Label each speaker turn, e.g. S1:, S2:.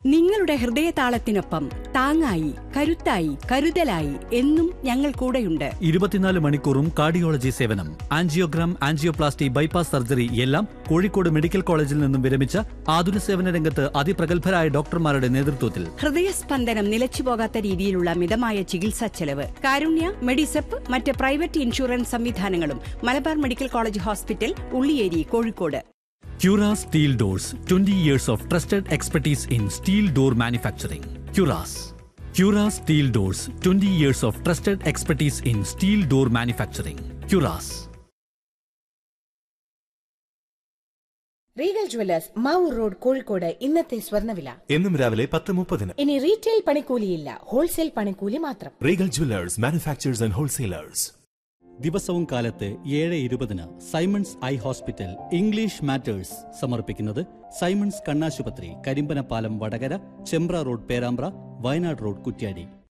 S1: നിങ്ങളുടെ ഹൃദയതാളത്തിനൊപ്പം താങ്ങായി കരുത്തായി കരുതലായി എന്നും ഞങ്ങൾ കൂടെയുണ്ട്
S2: ഇരുപത്തിനാല് മണിക്കൂറും കാർഡിയോളജി സേവനം ആൻജിയോഗ്രാം ആൻജിയോപ്ലാസ്റ്റി ബൈപ്പാസ് സർജറി എല്ലാം കോഴിക്കോട് മെഡിക്കൽ കോളേജിൽ നിന്നും വിരമിച്ച ആതുര സേവന രംഗത്ത് അതിപ്രഗത്ഭരായ ഡോക്ടർമാരുടെ നേതൃത്വത്തിൽ
S1: ഹൃദയസ്പന്ദനം നിലച്ചുപോകാത്ത രീതിയിലുള്ള മിതമായ ചികിത്സാ ചെലവ് കാരുണ്യ മെഡിസെപ്പ് മറ്റ് പ്രൈവറ്റ് ഇൻഷുറൻസ് സംവിധാനങ്ങളും Malabar medical college hospital Ulliyeri Kozhikode
S2: Cura Steel Doors 20 years of trusted expertise in steel door manufacturing. Curas. Cura Steel Doors 20 years of trusted expertise in steel door manufacturing. Curas.
S3: Regal jewellers Mavoor road Kozhikode ഇന്നത്തെ സ്വർണ്ണവില
S4: എന്നും രാവിലെ പത്ത് മുപ്പതിന്
S3: ഇനി retail പണിക്കൂലിയില്ല wholesale പണിക്കൂലി മാത്രം
S4: Regal jewellers manufacturers and wholesalers
S2: ദിവസവും കാലത്ത് ഏഴ് ഇരുപതിന് Simon's eye hospital English matters സമർപ്പിക്കുന്നത് സൈമൺസ് കണ്ണാശുപത്രി കരിമ്പനപ്പാലം വടകര ചെമ്പ്ര റോഡ് പേരാമ്പ്ര വയനാട് റോഡ് കുറ്റ്യാടി